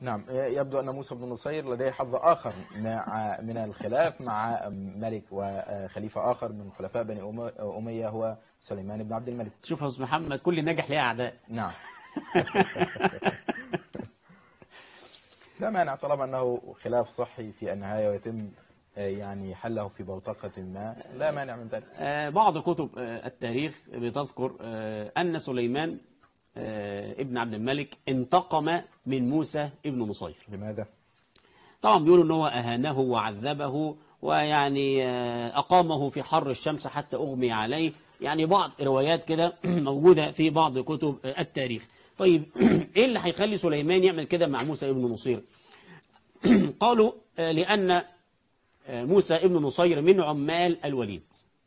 نعم يبدو أن موسى بن نصير لديه حظ آخر مع من الخلاف مع ملك وخليفة آخر من خلفاء بني أم- أمية هو سليمان بن عبد الملك شوف يا أستاذ محمد كل نجح ليه أعداء نعم لا مانع طالما أنه خلاف صحي في النهاية ويتم آه، يعني حله في بوتقة ما لا مانع من ذلك آه، بعض كتب آه، التاريخ بتذكر آه، أن سليمان آه، ابن عبد الملك انتقم من موسى ابن نصير لماذا؟ طبعا بيقولوا ان هو اهانه وعذبه ويعني آه، اقامه في حر الشمس حتى اغمي عليه يعني بعض روايات كده موجوده في بعض كتب آه، التاريخ طيب ايه اللي هيخلي سليمان يعمل كده مع موسى ابن نصير قالوا آه، لان آه، موسى ابن نصير من عمال الوليد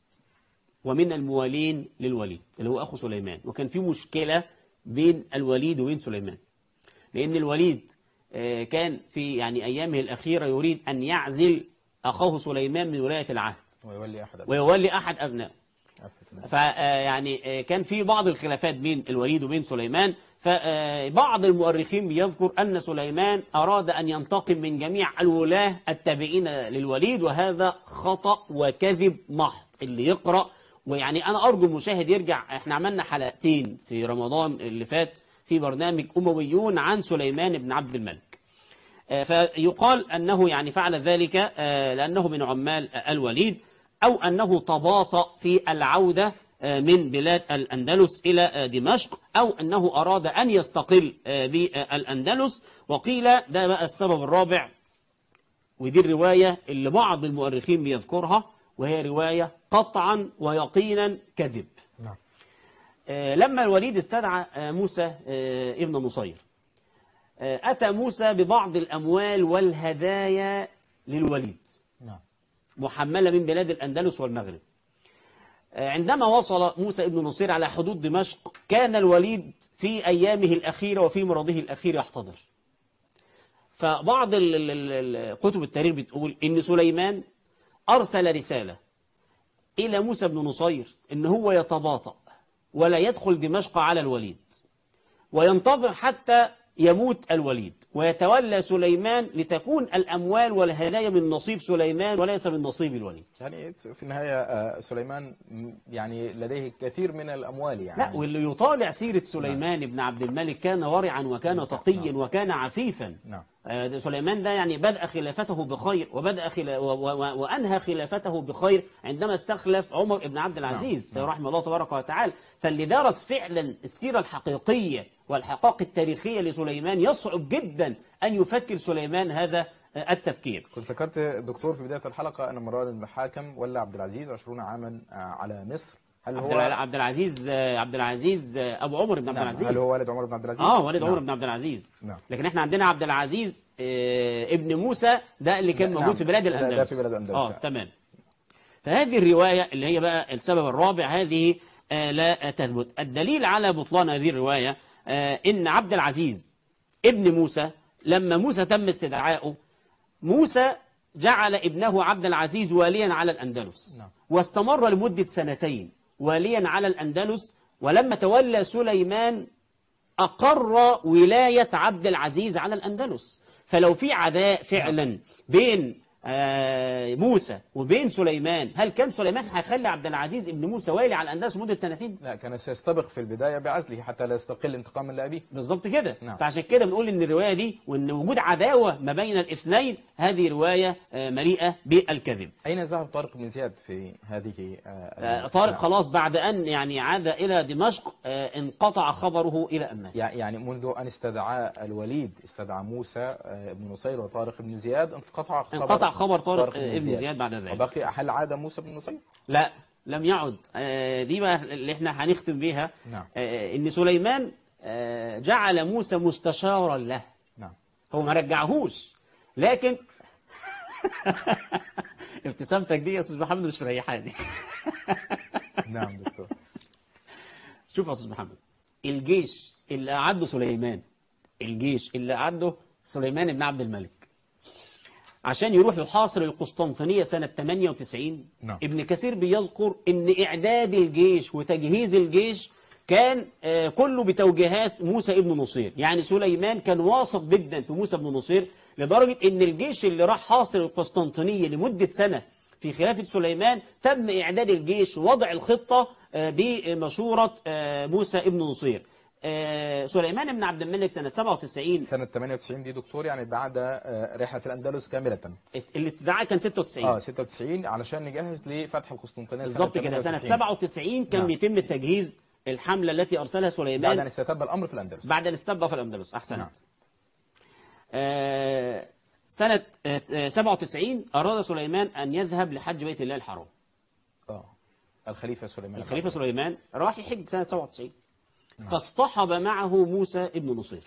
ومن الموالين للوليد اللي هو اخو سليمان وكان في مشكله بين الوليد وبين سليمان لأن الوليد آه، كان في يعني أيامه الأخيرة يريد أن يعزل أخاه سليمان من ولاية العهد ويولي أحد أبنائه. ويولي أحد أبنائه عفوا. فيعني كان في بعض الخلافات بين الوليد وبين سليمان فبعض المؤرخين بيذكر أن سليمان أراد أن ينتقم من جميع الولاة التابعين للوليد وهذا خطأ وكذب محض اللي يقرأ ويعني أنا أرجو المشاهد يرجع احنا عملنا حلقتين في رمضان اللي فات في برنامج أمويون عن سليمان بن عبد الملك آه، فيقال أنه يعني فعل ذلك آه، لأنه من عمال الوليد أو أنه تباطأ في العودة آه، من بلاد الأندلس إلى آه، دمشق أو أنه أراد أن يستقل آه، بالأندلس وقيل ده بقى السبب الرابع ودي الرواية اللي بعض المؤرخين بيذكرها وهي رواية قطعا ويقينا كذب نعم آه، لما الوليد استدعى آه، موسى آه، ابن نصير آه، أتى موسى ببعض الأموال والهدايا للوليد نعم محملة من بلاد الأندلس والمغرب آه، عندما وصل موسى ابن نصير على حدود دمشق كان الوليد في أيامه الأخيرة وفي مرضه الأخير يحتضر فبعض ال- ال- ال- ال- كتب التاريخ بتقول إن سليمان أرسل رسالة إلى موسى بن نصير إن هو يتباطأ ولا يدخل دمشق على الوليد وينتظر حتى يموت الوليد ويتولى سليمان لتكون الأموال والهدايا من نصيب سليمان وليس من نصيب الوليد يعني في النهاية آه، سليمان م- يعني لديه كثير من الأموال يعني لا واللي يطالع سيرة سليمان بن عبد الملك كان ورعا وكان تقيا وكان عفيفا نعم آه، ده سليمان ده يعني بدأ خلافته بخير وبدأ خلا و و و وأنهى خلافته بخير عندما استخلف عمر بن عبد العزيز نعم. رحمه الله تبارك وتعالى فاللي درس فعلا السيرة الحقيقية والحقائق التاريخية لسليمان يصعب جدا أن يفكر سليمان هذا آه، التفكير كنت ذكرت دكتور في بداية الحلقة أن مروان بن الحاكم ولا عبد العزيز 20 عاما آه، على مصر هل عبد هو الع- عبد العزيز آه، عبد العزيز آه، أبو عمر بن عبد نعم. العزيز هل هو والد عمر بن عبد العزيز؟ اه والد نعم. عمر بن عبد العزيز نعم لكن احنا عندنا عبد العزيز آه، ابن موسى ده اللي كان نعم. موجود في بلاد ده- ده الأندلس في بلاد الأندلس. اه تمام فهذه الرواية اللي هي بقى السبب الرابع هذه آه، لا تثبت الدليل على بطلان هذه الرواية آه، إن عبد العزيز ابن موسى لما موسى تم استدعائه موسى جعل ابنه عبد العزيز واليا على الأندلس نعم. واستمر لمدة سنتين واليا على الأندلس ولما تولى سليمان أقر ولاية عبد العزيز على الأندلس فلو في عداء فعلا بين آه، موسى وبين سليمان هل كان سليمان هيخلي عبد العزيز ابن موسى والي على الأندلس مدة سنتين لا كان سيستبق في البداية بعزله حتى لا يستقل انتقاما لأبيه بالظبط كده نعم. فعشان كده بنقول ان الروايه دي وان وجود عداوه ما بين الاثنين هذه روايه آه، مليئه بالكذب أين ذهب طارق بن زياد في هذه آه، آه، طارق نعم. خلاص بعد ان يعني عاد الى دمشق آه، انقطع خبره الى امام يع- يعني منذ أن استدعى الوليد استدعى موسى آه، بن نصير وطارق بن زياد انقطع خبر انقطع خبر طارق بن آه، ابن زياد بعد ذلك وبقي هل عاد موسى بن نصير؟ لا لم يعد آه، دي بقى اللي احنا هنختم بيها نعم آه، ان سليمان آه، جعل موسى مستشارا له نعم هو ما رجعهوش لكن ابتسامتك دي يا استاذ محمد مش مريحاني نعم دكتور شوف يا استاذ محمد الجيش اللي أعده سليمان الجيش اللي أعده سليمان بن عبد الملك عشان يروح يحاصر القسطنطينية سنة 98 نعم. ابن كثير بيذكر ان اعداد الجيش وتجهيز الجيش كان آه، كله بتوجيهات موسى ابن نصير يعني سليمان كان واثق جدا في موسى ابن نصير لدرجة ان الجيش اللي راح حاصر القسطنطينية لمدة سنة في خلافة سليمان تم إعداد الجيش ووضع الخطة آه، بمشورة آه، موسى ابن نصير آه، سليمان بن عبد الملك سنة 97 سنة 98 دي دكتور يعني بعد آه، رحلة الأندلس كاملة الاستدعاء كان 96 اه 96 علشان نجهز لفتح القسطنطينية سنة بالظبط كده سنة 98. 97 كان نعم. بيتم تجهيز الحملة التي أرسلها بعد أن سليمان استتب الأمر في الأندلس بعد الاستبقى في الأندلس أحسنت نعم. آه، سنة آه، آه، 97 أراد سليمان أن يذهب لحج بيت الله الحرام اه الخليفة سليمان الخليفة سليمان راح يحج سنة 97 نعم. فاصطحب معه موسى ابن نصير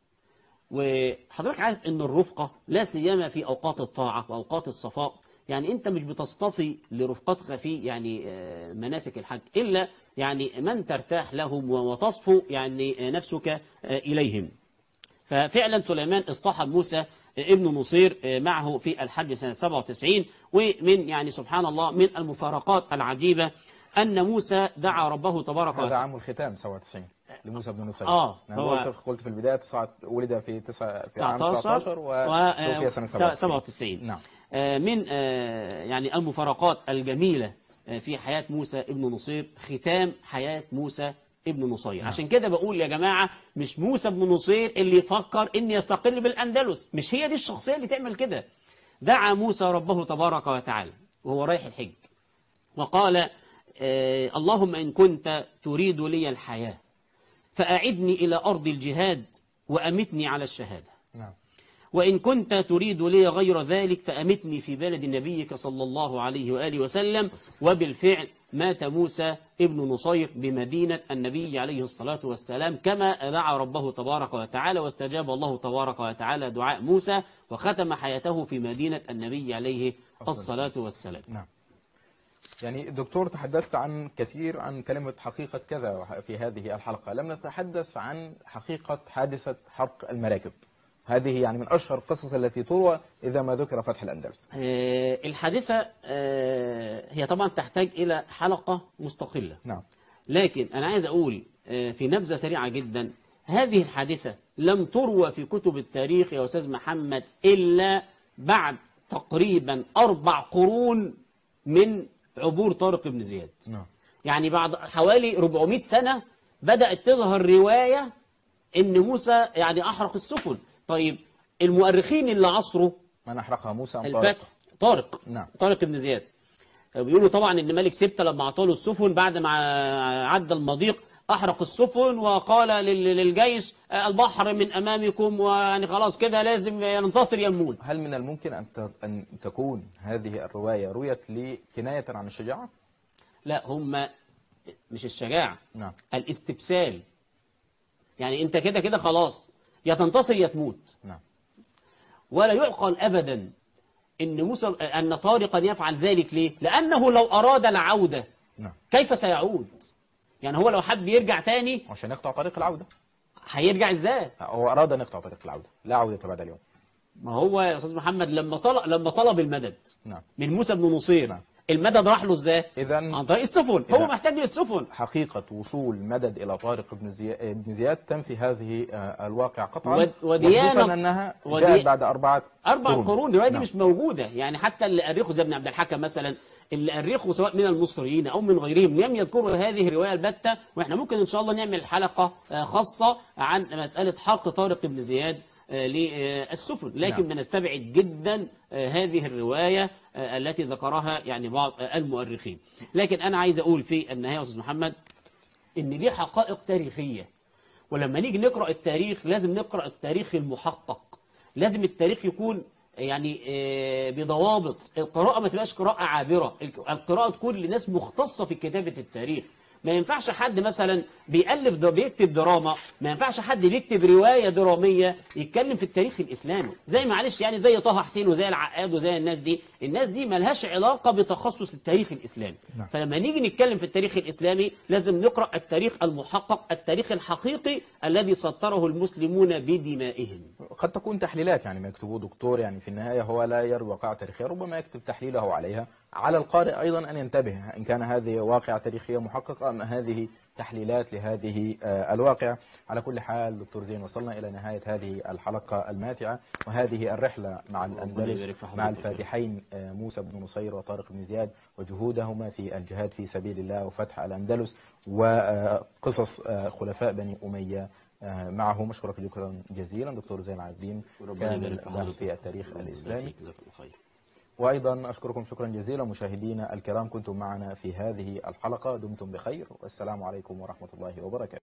وحضرتك عارف ان الرفقة لا سيما في اوقات الطاعة واوقات الصفاء يعني انت مش بتصطفي لرفقتك في يعني آه، مناسك الحج الا يعني من ترتاح لهم وتصفو يعني آه، نفسك آه، اليهم ففعلا سليمان اصطحب موسى ابن نصير معه في الحج سنة 97 ومن يعني سبحان الله من المفارقات العجيبة أن موسى دعا ربه تبارك هذا وتعالى عام الختام 97 لموسى بن نصير آه، يعني هو- قلت قلت في البداية تسعة ولد في تسعة في عام 19 19 وتوفي سنة 97 97 نعم آه، من آه، يعني المفارقات الجميلة آه، في حياة موسى ابن نصير ختام حياة موسى ابن نصير نعم. عشان كده بقول يا جماعة مش موسى ابن نصير اللي يفكر ان يستقل بالأندلس مش هي دي الشخصية اللي تعمل كده دعا موسى ربه تبارك وتعالى وهو رايح الحج وقال آه، اللهم إن كنت تريد لي الحياة فأعدني إلى أرض الجهاد وأمتني على الشهادة نعم وإن كنت تريد لي غير ذلك فأمتني في بلد نبيك صلى الله عليه وآله وسلم وبالفعل مات موسى ابن نصير بمدينة النبي عليه الصلاة والسلام كما دعا ربه تبارك وتعالى واستجاب الله تبارك وتعالى دعاء موسى وختم حياته في مدينة النبي عليه الصلاة والسلام نعم يعني دكتور تحدثت عن كثير عن كلمة حقيقة كذا في هذه الحلقة لم نتحدث عن حقيقة حادثة حرق المراكب هذه يعني من أشهر القصص التي تروى إذا ما ذكر فتح الأندلس آه، الحادثة آه، هي طبعا تحتاج إلى حلقة مستقلة نعم لكن أنا عايز أقول آه، في نبذة سريعة جدا هذه الحادثة لم تروى في كتب التاريخ يا أستاذ محمد إلا بعد تقريبا أربع قرون من عبور طارق بن زياد نعم يعني بعد حوالي 400 سنة بدأت تظهر رواية إن موسى يعني أحرق السفن طيب المؤرخين اللي عصروا من أحرقها موسى أم طارق الفتح طارق نعم طارق بن زياد بيقولوا طبعا ان ملك سبته لما اعطاله السفن بعد ما عدى المضيق احرق السفن وقال لل- للجيش البحر من امامكم ويعني خلاص كده لازم ينتصر يا نموت هل من الممكن أن ت- أن تكون هذه الرواية رويت لي كناية عن الشجاعة؟ لا هم مش الشجاعة نعم الاستبسال يعني انت كده كده خلاص يا تنتصر يا تموت نعم ولا يعقل ابدا ان موسى ان طارقا يفعل ذلك ليه لانه لو اراد العودة نعم كيف سيعود يعني هو لو حب يرجع تاني عشان يقطع طريق العودة هيرجع ازاي هو أراد أن يقطع طريق العودة لا عودة بعد اليوم ما هو يا استاذ محمد لما طلب لما طلب المدد نعم من موسى بن نصير نعم. المدد راح له ازاي إذا عن طريق السفن إذا- هو محتاج للسفن حقيقة وصول مدد إلى طارق بن زياد, بن زياد تنفي هذه آه، الواقع قطعا ود- وديانة- وخصوصا أنها ودي- جاءت بعد أربعة اربع قرون الروايه دي نعم. مش موجوده يعني حتى اللي ارخوا زي ابن عبد الحكم مثلا اللي ارخوا سواء من المصريين او من غيرهم لم يذكروا هذه الروايه البته واحنا ممكن ان شاء الله نعمل حلقه آه، خاصه عن مساله حرق طارق بن زياد آه، للسفن لكن نعم. بنستبعد جدا آه، هذه الروايه آه، التي ذكرها يعني بعض آه، المؤرخين لكن انا عايز اقول في النهايه يا استاذ محمد ان دي حقائق تاريخيه ولما نيجي نقرأ التاريخ لازم نقرأ التاريخ المحقق لازم التاريخ يكون يعني آه، بضوابط القراءة ما تبقاش قراءة عابرة القراءة تكون لناس مختصة في كتابة التاريخ ما ينفعش حد مثلا بيألف در- بيكتب دراما ما ينفعش حد بيكتب رواية درامية يتكلم في التاريخ الإسلامي زي معلش يعني زي طه حسين وزي العقاد وزي الناس دي الناس دي ملهاش علاقة بتخصص التاريخ الإسلامي نعم. فلما نيجي نتكلم في التاريخ الإسلامي لازم نقرأ التاريخ المحقق التاريخ الحقيقي الذي سطره المسلمون بدمائهم قد تكون تحليلات يعني ما يكتبوه دكتور يعني في النهاية هو لا يروي واقع تاريخية ربما يكتب تحليله عليها على القارئ أيضا أن ينتبه إن كان هذه واقعة تاريخية محققة أم هذه تحليلات لهذه آه، الواقع على كل حال دكتور زين وصلنا إلى نهاية هذه الحلقة الماتعة وهذه الرحلة مع ربنا الأندلس يبارك في حضرتك. مع الفاتحين آه، موسى بن نصير وطارق بن زياد وجهودهما في الجهاد في سبيل الله وفتح الأندلس وقصص آه، خلفاء بني أمية آه، معهم أشكرك شكرا جزيلا دكتور زين العابدين وربنا كامل يبارك في البحث حضرتك. في التاريخ ربنا يبارك الإسلامي فيك. جزاك الله خير وأيضا أشكركم شكرا جزيلا مشاهدينا الكرام كنتم معنا في هذه الحلقة دمتم بخير والسلام عليكم ورحمة الله وبركاته